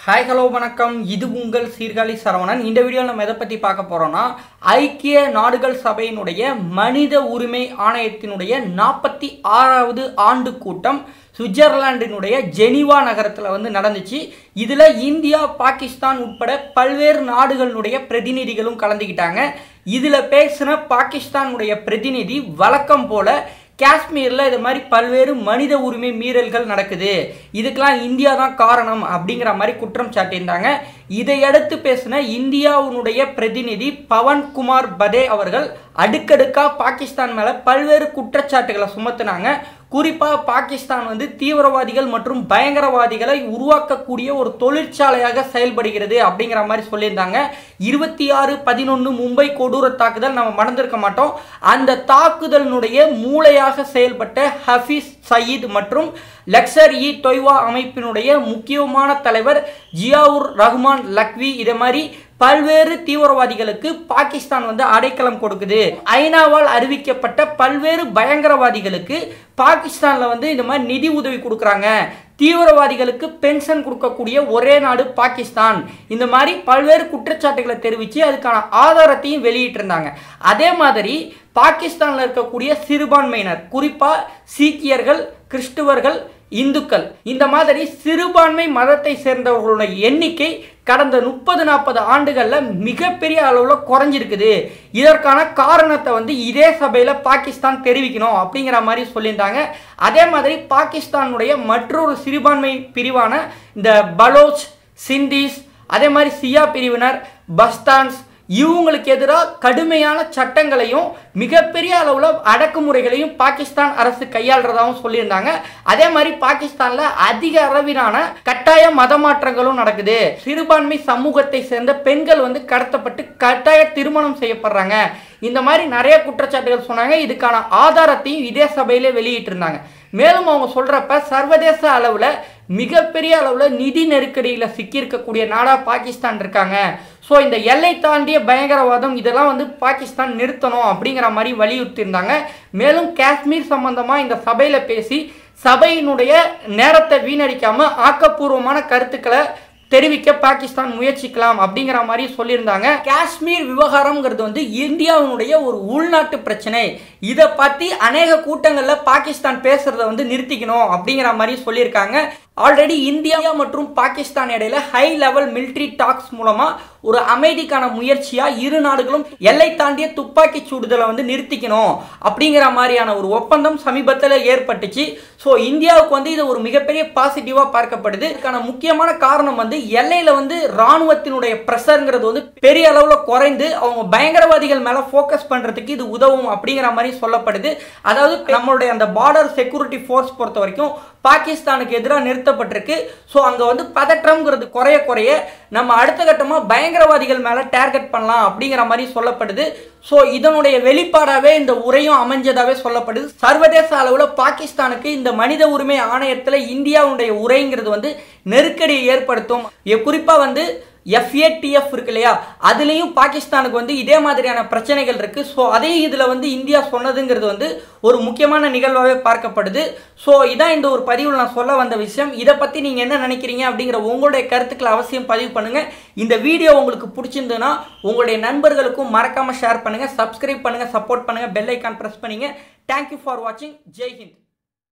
hi hello வணக்கம் இது உங்கள் சீர்காழி சரவணன் இந்த வீடியோவில் நம்ம எதை பற்றி பார்க்க போகிறோம்னா ஐக்கிய நாடுகள் சபையினுடைய மனித உரிமை ஆணையத்தினுடைய நாற்பத்தி ஆறாவது ஆண்டு கூட்டம் சுவிட்சர்லாண்டினுடைய ஜெனீவா நகரத்தில் வந்து நடந்துச்சு இதில் இந்தியா பாகிஸ்தான் உட்பட பல்வேறு நாடுகளினுடைய பிரதிநிதிகளும் கலந்துக்கிட்டாங்க இதில் பேசின பாகிஸ்தானுடைய பிரதிநிதி வழக்கம் போல காஷ்மீரில் இது மாதிரி பல்வேறு மனித உரிமை மீறல்கள் நடக்குது இதுக்கெல்லாம் இந்தியா தான் காரணம் அப்படிங்கிற மாதிரி குற்றம் சாட்டியிருந்தாங்க இதையடுத்து பேசின இந்தியாவுடைய பிரதிநிதி பவன்குமார் பதே அவர்கள் அடுக்கடுக்கா பாகிஸ்தான் மேலே பல்வேறு குற்றச்சாட்டுகளை சுமத்துனாங்க குறிப்பாக பாகிஸ்தான் வந்து தீவிரவாதிகள் மற்றும் பயங்கரவாதிகளை உருவாக்கக்கூடிய ஒரு தொழிற்சாலையாக செயல்படுகிறது அப்படிங்கிற மாதிரி சொல்லியிருந்தாங்க இருபத்தி ஆறு பதினொன்று மும்பை கொடூர தாக்குதல் நம்ம மறந்திருக்க மாட்டோம் அந்த தாக்குதலினுடைய மூளையாக செயல்பட்ட ஹஃபீஸ் சயீத் மற்றும் லக்சர் இ தொய்வா அமைப்பினுடைய முக்கியமான தலைவர் ஜியாவுர் ரஹ்மான் லக்வி இதை மாதிரி பல்வேறு தீவிரவாதிகளுக்கு பாகிஸ்தான் வந்து அடைக்கலம் கொடுக்குது ஐநாவால் அறிவிக்கப்பட்ட பல்வேறு பயங்கரவாதிகளுக்கு பாகிஸ்தானில் வந்து இந்த மாதிரி நிதி உதவி கொடுக்குறாங்க தீவிரவாதிகளுக்கு பென்ஷன் கொடுக்கக்கூடிய ஒரே நாடு பாகிஸ்தான் இந்த மாதிரி பல்வேறு குற்றச்சாட்டுகளை தெரிவித்து அதுக்கான ஆதாரத்தையும் வெளியிட்டிருந்தாங்க அதே மாதிரி பாகிஸ்தானில் இருக்கக்கூடிய சிறுபான்மையினர் குறிப்பாக சீக்கியர்கள் கிறிஸ்துவர்கள் இந்துக்கள் இந்த மாதிரி சிறுபான்மை மதத்தை சேர்ந்தவர்களுடைய எண்ணிக்கை கடந்த முப்பது நாற்பது ஆண்டுகளில் மிகப்பெரிய அளவில் குறைஞ்சிருக்குது இதற்கான காரணத்தை வந்து இதே சபையில் பாகிஸ்தான் தெரிவிக்கணும் அப்படிங்கிற மாதிரி சொல்லியிருந்தாங்க அதே மாதிரி பாகிஸ்தானுடைய மற்றொரு சிறுபான்மை பிரிவான இந்த பலோச் சிந்திஸ் அதே மாதிரி சியா பிரிவினர் பஸ்தான்ஸ் இவங்களுக்கு எதிராக கடுமையான சட்டங்களையும் மிகப்பெரிய அளவில் அடக்குமுறைகளையும் பாகிஸ்தான் அரசு கையாளுறதாகவும் சொல்லியிருந்தாங்க அதே மாதிரி பாகிஸ்தானில் அதிக அளவிலான கட்டாய மத மாற்றங்களும் நடக்குது சிறுபான்மை சமூகத்தை சேர்ந்த பெண்கள் வந்து கடத்தப்பட்டு கட்டாய திருமணம் செய்யப்படுறாங்க இந்த மாதிரி நிறைய குற்றச்சாட்டுகள் சொன்னாங்க இதுக்கான ஆதாரத்தையும் இதே சபையிலே வெளியிட்டிருந்தாங்க மேலும் அவங்க சொல்கிறப்ப சர்வதேச அளவில் மிகப்பெரிய அளவில் நிதி நெருக்கடியில் சிக்கியிருக்கக்கூடிய நாடாக பாகிஸ்தான் இருக்காங்க ஸோ இந்த எல்லை தாண்டிய பயங்கரவாதம் இதெல்லாம் வந்து பாகிஸ்தான் நிறுத்தணும் அப்படிங்கிற மாதிரி வலியுறுத்தியிருந்தாங்க மேலும் காஷ்மீர் சம்பந்தமாக இந்த சபையில் பேசி சபையினுடைய நேரத்தை வீணடிக்காமல் ஆக்கப்பூர்வமான கருத்துக்களை தெரிவிக்க பாகிஸ்தான் முயற்சிக்கலாம் அப்படிங்கிற மாதிரி சொல்லியிருந்தாங்க காஷ்மீர் விவகாரம்ங்கிறது வந்து இந்தியாவினுடைய ஒரு உள்நாட்டு பிரச்சனை இதை பற்றி அநேக கூட்டங்களில் பாகிஸ்தான் பேசுறத வந்து நிறுத்திக்கணும் அப்படிங்கிற மாதிரி சொல்லியிருக்காங்க ஆல்ரெடி இந்தியா மற்றும் பாகிஸ்தான் இடையில ஹை லெவல் மிலிட்ரி டாக்ஸ் மூலமா ஒரு அமைதிக்கான முயற்சியா இரு நாடுகளும் எல்லை தாண்டிய துப்பாக்கி சூடுதலை வந்து நிறுத்திக்கணும் அப்படிங்கிற மாதிரியான ஒரு ஒப்பந்தம் சமீபத்தில் ஏற்பட்டுச்சு ஸோ இந்தியாவுக்கு வந்து இது ஒரு மிகப்பெரிய பாசிட்டிவா பார்க்கப்படுது இதுக்கான முக்கியமான காரணம் வந்து எல்லையில வந்து ராணுவத்தினுடைய ப்ரெஷருங்கிறது வந்து பெரிய அளவில் குறைந்து அவங்க பயங்கரவாதிகள் மேல ஃபோக்கஸ் பண்றதுக்கு இது உதவும் அப்படிங்கிற மாதிரி சொல்லப்படுது அதாவது நம்மளுடைய அந்த பார்டர் செக்யூரிட்டி ஃபோர்ஸ் பொறுத்த வரைக்கும் பாகிஸ்தானுக்கு எதிராக நிறுத்தப்பட்டிருக்கு ஸோ அங்கே வந்து பதற்றம்ங்கிறது குறைய குறைய நம்ம அடுத்த கட்டமாக பயங்கரவாதிகள் மேலே டார்கெட் பண்ணலாம் அப்படிங்கிற மாதிரி சொல்லப்படுது ஸோ இதனுடைய வெளிப்பாடாகவே இந்த உரையும் அமைஞ்சதாகவே சொல்லப்படுது சர்வதேச அளவில் பாகிஸ்தானுக்கு இந்த மனித உரிமை ஆணையத்தில் இந்தியாவுடைய உரைங்கிறது வந்து நெருக்கடியை ஏற்படுத்தும் குறிப்பாக வந்து எஃப்ஏடிஎஃப் இருக்கு இல்லையா அதுலேயும் பாகிஸ்தானுக்கு வந்து இதே மாதிரியான பிரச்சனைகள் இருக்கு ஸோ அதையும் இதில் வந்து இந்தியா சொன்னதுங்கிறது வந்து ஒரு முக்கியமான நிகழ்வாகவே பார்க்கப்படுது ஸோ இதான் இந்த ஒரு பதிவில் நான் சொல்ல வந்த விஷயம் இதை பற்றி நீங்கள் என்ன நினைக்கிறீங்க அப்படிங்கிற உங்களுடைய கருத்துக்களை அவசியம் பதிவு பண்ணுங்க இந்த வீடியோ உங்களுக்கு பிடிச்சிருந்ததுன்னா உங்களுடைய நண்பர்களுக்கும் மறக்காமல் ஷேர் பண்ணுங்க சப்ஸ்கிரைப் பண்ணுங்க சப்போர்ட் பண்ணுங்க பெல் ஐக்கான் ப்ரெஸ் பண்ணுங்க தேங்க்யூ ஃபார் வாட்சிங் ஜெய் ஹிந்த்